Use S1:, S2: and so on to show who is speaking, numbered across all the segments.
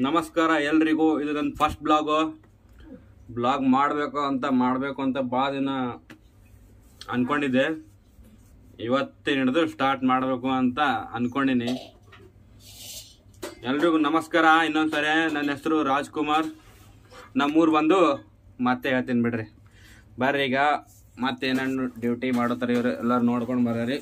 S1: ನಮಸ್ಕಾರ ಎಲ್ರಿಗೂ ಇದು ನನ್ನ ಫಸ್ಟ್ ಬ್ಲಾಗು ಬ್ಲಾಗ್ ಮಾಡಬೇಕು ಅಂತ ಮಾಡಬೇಕು ಅಂತ ಭಾಳ ದಿನ ಅನ್ಕೊಂಡಿದ್ದೆ ಇವತ್ತೇ ಹಿಡಿದು ಸ್ಟಾರ್ಟ್ ಮಾಡಬೇಕು ಅಂತ ಅನ್ಕೊಂಡಿನಿ ಎಲ್ರಿಗೂ ನಮಸ್ಕಾರ ಇನ್ನೊಂದ್ಸರಿ ನನ್ನ ಹೆಸರು ರಾಜ್ಕುಮಾರ್ ನಮ್ಮೂರು ಬಂದು ಮತ್ತೆ ಹೇಳ್ತೀನಿ ಬಿಡ್ರಿ ಬರ್ರಿ ಈಗ ಮತ್ತೆ ಏನೇನು ಡ್ಯೂಟಿ ಮಾಡೋತಾರೆ ಇವ್ರು ಎಲ್ಲರೂ ನೋಡ್ಕೊಂಡು ಬರ್ರಿ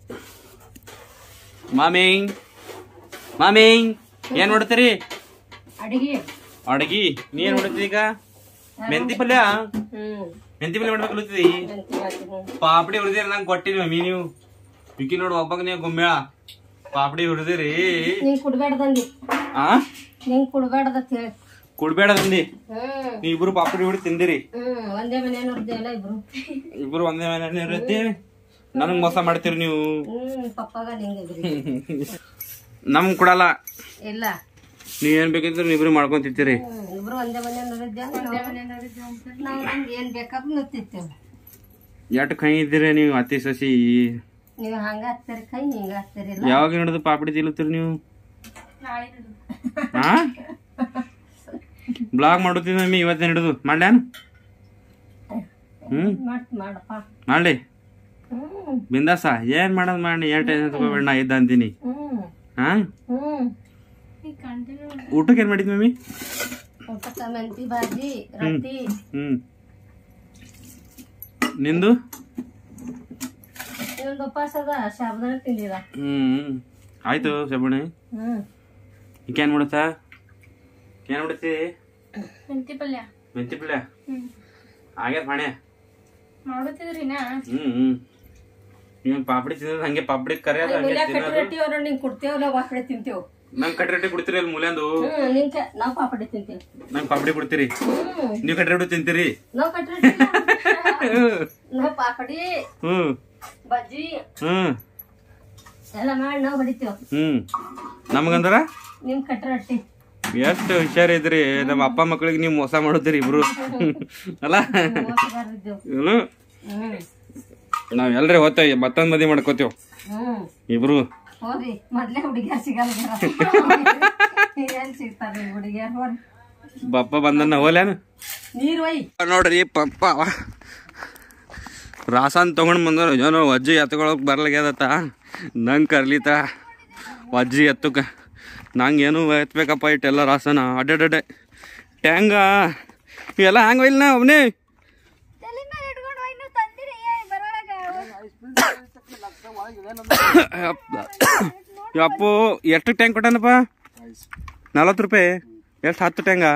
S1: ಮಾಮಿ ಮಾಮಿ ಏನ್ ನೋಡ್ತೀರಿ
S2: ಅಡಿಗೆ
S1: ಅಡ್ಗಿ ನೀ ಏನ್ ಮಾಡ್ತಿ ಈಗ ಮೆಂತಿ ಪಲ್ಯ
S2: ಹ್ಮ್
S1: ಮೆಂತಿ ಪಲ್ಯ ಮಾಡ್ಬೇಕಲ್ತೀವಿ ಪಾಪಡಿ ಹುರಿದಿರಿ ನಂಗೆ ಕೊಟ್ಟಿರಿ ಮಮ್ಮಿ ನೀವು ವಿಕಿ ನೋಡು ಒಬ್ಬಗ ನೀವು ಗುಮ್ಮೇಳ ಪಾಪಡಿ ಹುರಿದಿರಿ
S2: ನಿಂಗ್ ಕುಡ್ಬೇಡ್ದಂದಿ
S1: ಆ
S2: ನಿಂಗ್ ಕುಡ್ಬೇಡ್ದ ಹೇಳಿ
S1: ಕುಡ್ಬೇಡ ತಂದಿ
S2: ಹ್ಮ್
S1: ನೀ ಇಬ್ರು ಪಾಪಡಿ ಹುಡಿ ತಿಂದಿರಿ
S2: ಹ್ಮ್ ಒಂದೇ ಮನೆಯವ್ರದ್ದೇವಲ್ಲ ಇಬ್ರು
S1: ಇಬ್ರು ಒಂದೇ ಮನೆ ಇರತ್ತೆ ನನಗ್ ಮೋಸ ಮಾಡ್ತೀರಿ ನೀವು
S2: ಹ್ಮ್ ಪಪ್ಪಾಗ ನಿಂಗೆ
S1: ನಮ್ ಕೊಡಲ್ಲ
S2: ಇಲ್ಲ
S1: ನೀವ್ ಏನ್ ಬೇಕಿದ್ರು ಇಬ್ರು ಮಾಡ್ಕೊಂಡ್ ತಿಂತೀರಿ
S2: ಹ್ಮ್ ಇಬ್ರು ಒಂದೇ ಮನೆಯವ್ರಿದ್ದೇವೆ ನಾವು ನಮ್ಗೆ ಏನ್ ಬೇಕಾದ್ರೂ ನುತ್ತಿತ್ತೇವೆ
S1: ಎಟ್ ಕೈ ಇದ್ದೀರಿ ನೀವು ಅತಿ ಸಸಿ
S2: ನೀವು ಹಂಗ ಹಚ್ತೀರಿ ಕೈ ಹಿಂಗ ಹಚ್ತೀರಿಲ್ಲ
S1: ಯಾವಾಗ ಹಿಡಿದು ಪಾಪಡಿ ತಿನ್ನುತ್ತೀರಿ ನೀವು ಹಾ ಬ್ಲಾಗ್ ಮಾಡುತ್ತೀನಿ ಮಮ್ಮಿ ಇವತ್ತೇನು ಹಿಡಿದು ಮಾಡ್ಲ್ಯಾನ ಹ್ಮ್
S2: ಮಾಡ್ತಿ ಮಾಡಪ್ಪ
S1: ಮಾಡ್ಲಿ
S2: ಹ್ಮ್
S1: ಬಿಂದಾಸ ಏನ್ ಮಾಡೋದ್ ಮಾಡಿ ಏನ್ ಟೆನ್ಷನ್ ತಗೋಬೇಡ ನಾ ಇದ್ದ ಅಂತೀನಿ
S2: ಹ್ಮ್
S1: ಹಾ
S2: ಹ್ಮ್
S1: ಊಟಕ್ಕೆ ಏನ್ ಮಾಡಿದ್ ಮಮ್ಮಿ
S2: ಊಟಕ್ಕ ಮೆಂತಿ ಭಾಜಿ ರೊಟ್ಟಿ
S1: ಹ್ಮ್ ನಿಂದು
S2: ಇನ್ನೊಂದು ಉಪವಾಸ ಅದ ಶಾಬದಾನ ತಿಂದಿದ
S1: ಹ್ಮ್ ಆಯ್ತು ಸಬಣಿ
S2: ಹ್ಮ್
S1: ಈಗೇನ್ ಮಾಡುತ್ತಾ ಏನ್ ಮಾಡುತ್ತಿ
S3: ಮೆಂತಿ ಪಲ್ಯ
S1: ಮೆಂತಿ ಪಲ್ಯ
S3: ಹ್ಮ್
S1: ಆಗ್ಯಾದ ಪಾಣೆ
S3: ಮಾಡುತ್ತಿದ್ರಿನ
S1: ಹ್ಮ್ ಹ್ಮ್ ನೀವ್ ಪಾಪಡಿ ತಿನ್ನೋದು ಹಂಗೆ ಪಾಪಡಿ ಕರೆಯೋದು ಹಂಗೆ
S2: ಮೂಲ್ಯ ಕಟ್ಟಿ
S1: ತಿನ್ನೋದು
S2: ರೊಟ್ಟಿ ಅವ್ರ ನಿಂಗ್ ಕೊಡ್ತೇವಲ್ಲ ವಾಕಡೆ ತಿಂತೇವ್
S1: ನಂಗ್ ಕಟ್ಟಿ ರೊಟ್ಟಿ ಕೊಡ್ತೀರಿ ಅಲ್ಲಿ ಮೂಲ್ಯಾಂದು
S2: ಹ್ಮ್ ನಿಂಕ ನಾವ್ ಪಾಪಡಿ ತಿಂತೇವ್
S1: ನಂಗ್ ಪಾಪಡಿ ಕೊಡ್ತೀರಿ
S2: ಹ್ಮ್
S1: ನೀವ್ ಕಟ್ಟಿ ರೊಟ್ಟಿ ತಿಂತೀರಿ
S2: ನಾವ್ ಕಟ್ಟಿ ರೊಟ್ಟಿ ಇಲ್ಲ. ನಾವ್ ಪಾಪಡಿ
S1: ಹ್ಮ್
S2: ಬಜ್ಜಿ
S1: ಹ್ಮ್
S2: ಎಲ್ಲ ಮಾಡಿ ನಾವ್ ಹೊಡಿತೇವ್
S1: ಹ್ಮ್ ನಮಗಂದ್ರ
S2: ನಿಮ್ ಕಟ್ಟಿ ರೊಟ್ಟಿ
S1: ಎಷ್ಟು ಹುಷಾರ್ ಇದ್ರಿ ನಮ್ಮ ಅಪ್ಪ ಮಕ್ಳಿಗೆ ನೀವು ಮೋಸ ಮಾಡುತ್ತೀರಿ ಇಬ್ರು ಅಲ್ಲ
S2: ಮೋಸಗಾರರಿದ್ದೇವ್
S1: ಏನು
S2: ಹ್ಮ್
S1: ನಾವ್ ಎಲ್ರಿ ಹೋಗ್ತೇವೆ ಮತ್ತೊಂದ್ ಮದಿ ಮಾಡ್ಕೋತೇವ್
S2: ಹ್ಮ್
S1: ಇಬ್ರು
S2: ಹೋರಿ ಮೊದ್ಲೇ ಹುಡುಗಿಯರ್ ಸಿಗಲ್ಲ ಎಲ್ಲಿ ಸಿಗ್ತಾರೆ ಹುಡುಗಿಯರ್ ಹೋರಿ
S1: ಬಪ್ಪ ಬಂದನ್ನ ಹೋಲ್ಯಾನ
S2: ನೀರ್ ಒಯ್
S1: ನೋಡ್ರಿ ಪಪ್ಪ ರಾಸನ್ ತಗೊಂಡ್ ಬಂದ್ರು ಏನೋ ಅಜ್ಜಿ ಎತ್ಕೊಳಕ್ ಬರ್ಲಾಗ್ಯದತ್ತ ನಂಗೆ ಕರ್ಲಿತ ಅಜ್ಜಿ ಎತ್ತುಕ ನಂಗೆ ಏನು ಎತ್ಬೇಕಪ್ಪ ಇಟ್ಟೆಲ್ಲ ರಾಸನ ಅಡ್ಡಡ್ಡೆ ಟ್ಯಾಂಗ ಇವೆಲ್ಲ ಹ್ಯಾಂಗ ಒಯ್ಲ ನಾ ಒಬ್ನೇ ಯಪ್ಪು ಎಷ್ಟು ಟ್ಯಾಂಕ್ ಕೊಟ್ಟಾನಪ್ಪ ನಲವತ್ತು ರೂಪಾಯಿ ಎಷ್ಟು ಹತ್ತು ಟ್ಯಾಂಗ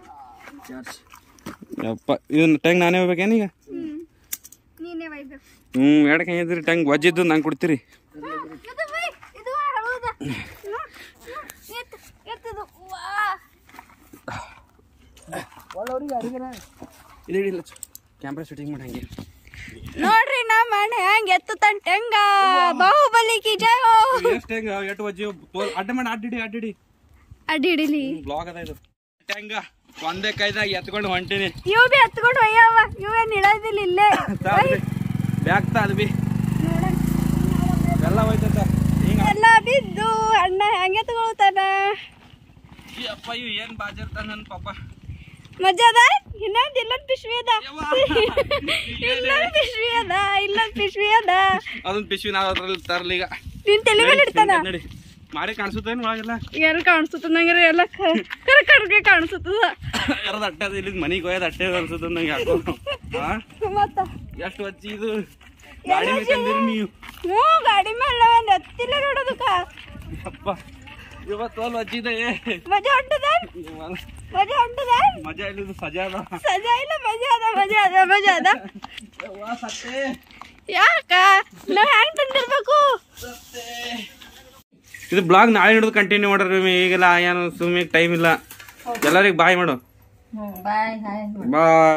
S1: ಯಪ್ಪ ಇದನ್ನ ಟ್ಯಾಂಕ್ ನಾನೇ ಹೋಗ್ಬೇಕೇನೀಗ
S3: ನೀನೇ ಒಯ್ಬೇಕು
S1: ಹ್ಞೂ ಎರಡಕ್ಕೆ ಹೆಂಗಿದ್ರಿ ಟ್ಯಾಂಕ್ ವಜ್ಜಿದ್ದು ನಂಗೆ ಕೊಡ್ತೀರಿ
S3: ಇದು ಬೈ, ಇದು ಹಳದ ಎತ್ತದು
S1: ಇದು ಹಿಡಿಲ್ಲ ಕ್ಯಾಮ್ರಾ ಶೂಟಿಂಗ್ ಮಾಡಿ ಹಂಗೆ
S3: ನೋಡ್ರಿ ನಾ ಮನೆ ಹೆಂಗ್ ಎತ್ತುತ್ತಂಟ ಹೆಂಗ ಬಾಹುಬಲಿ ಕಿ ಜಯ
S1: ಎಷ್ಟು ಹೆಂಗ ಎಷ್ಟು ವಜ್ಜಿ ತೋಲ್ ಅಡ್ಡ ಮಾಡಿ ಅಡ್ಡಿಡಿ ಅಡ್ಡಿಡಿ
S3: ಅಡ್ಡಿ ಹಿಡಿಲಿ
S1: ಬ್ಲಾಗ್ ಅದ ಇದು ಟ್ಯಾಂಗ ಒಂದೇ ಕೈದಾಗ ಎತ್ಕೊಂಡು ಹೊಂಟೀನಿ
S3: ಇವ್ ಬಿ ಎತ್ಕೊಂಡು ಒಯ್ಯವ ಇವೇನ್ ಇಡೋದಿಲ್ಲ ಇಲ್ಲೇ
S1: ಬ್ಯಾಗ್ ತಾ ಅದು ಬಿ ಎಲ್ಲ ಹೋಯ್ತದ ಹಿಂಗ
S3: ಎಲ್ಲ ಬಿದ್ದು ಅಣ್ಣ ಹೆಂಗೆ ತಗೊಳ್ತಾನ
S1: ಅಪ್ಪ ಇವ್ ಏನ್ ಬಾಜಿರ್ತಾನ ನನ್ನ ಪಾಪ
S3: ಮಜಾ ಅದ ಇನ್ನೊಂದ್ ಇಲ್ಲೊಂದ್ ಪಿಶ್ವಿ ಅದ ಇಲ್ಲೊಂದ್ ಪಿಶ್ವಿ ಅದ ಇಲ್ಲೊಂದ್ ಪಿಶ್ವಿ ಅದ
S1: ಅದೊಂದು ಪಿಶ್ವಿ ನಾವು ಅದ್ರಲ್ಲಿ ತರ್ಲಿ ಈಗ
S3: ನಿನ್ ತಲೆ ಮೇಲೆ ಇಡ್ತಾನ
S1: ನಡಿ ಮಾರಿ ಕಾಣಿಸುತ್ತೇನು ಒಳಗೆಲ್ಲ
S3: ಎಲ್ಲಿ ಕಾಣಿಸುತ್ತ ನಂಗೆ ಎಲ್ಲ ಕರೆ ಕಡ್ಗೆ ಕಾಣಿಸುತ್ತದ
S1: ಯಾರದ ಅಟ್ಟೆ ಅದ ಇಲ್ಲಿ ಮನೆಗೆ ಹೋಯೋದು ಅಟ್ಟೆ ಅನ್ಸುತ್ತ ನಂಗೆ ಯಾಕೋ ಹಾ
S3: ಮತ್ತ
S1: ಎಷ್ಟು ವಜ್ಜಿ ಇದು ಗಾಡಿ ಮೇಲೆ ತಂದಿರಿ ನೀವು
S3: ಹ್ಞೂ ಗಾಡಿ ಮೇಲೆ ಒಂದು ಹತ್ತಿಲ್ಲ ನೋಡೋದಕ್ಕ
S1: ಅಪ್ಪ ಇವತ್ತು ಅಲ್ಲಿ ವಜ್ಜಿದೆ
S3: ಮಜಾ ಹೊಂಟದ ಮಜಾ ಹೊಂಟದ
S1: ಮಜಾ ಇಲ್ಲಿದು ಸಜಾ ಅದ
S3: ಸಜಾ ಇಲ್ಲ ಮಜಾ ಅದ ಮಜಾ ಅದ ಮಜಾ ಅದ
S1: ಯವ್ವ, ಸತ್ತೆ
S3: ಯಾಕ ನಾವ್ ಹೆಂಗ್ ತಂದಿರ್ಬೇಕು
S1: ಇದು ಬ್ಲಾಗ್ ನಾಳೆ ಹಿಡಿದು ಕಂಟಿನ್ಯೂ ಮಾಡ್ರಿ ಈಗೆಲ್ಲ ಏನು ಸುಮ್ಮನೆ ಟೈಮ್ ಇಲ್ಲ ಎಲ್ಲರಿಗೆ ಬಾಯ್ ಮಾಡು
S2: ಹ್ಮ್ ಬಾಯ್ ಹಾಯ್
S1: ಬಾಯ್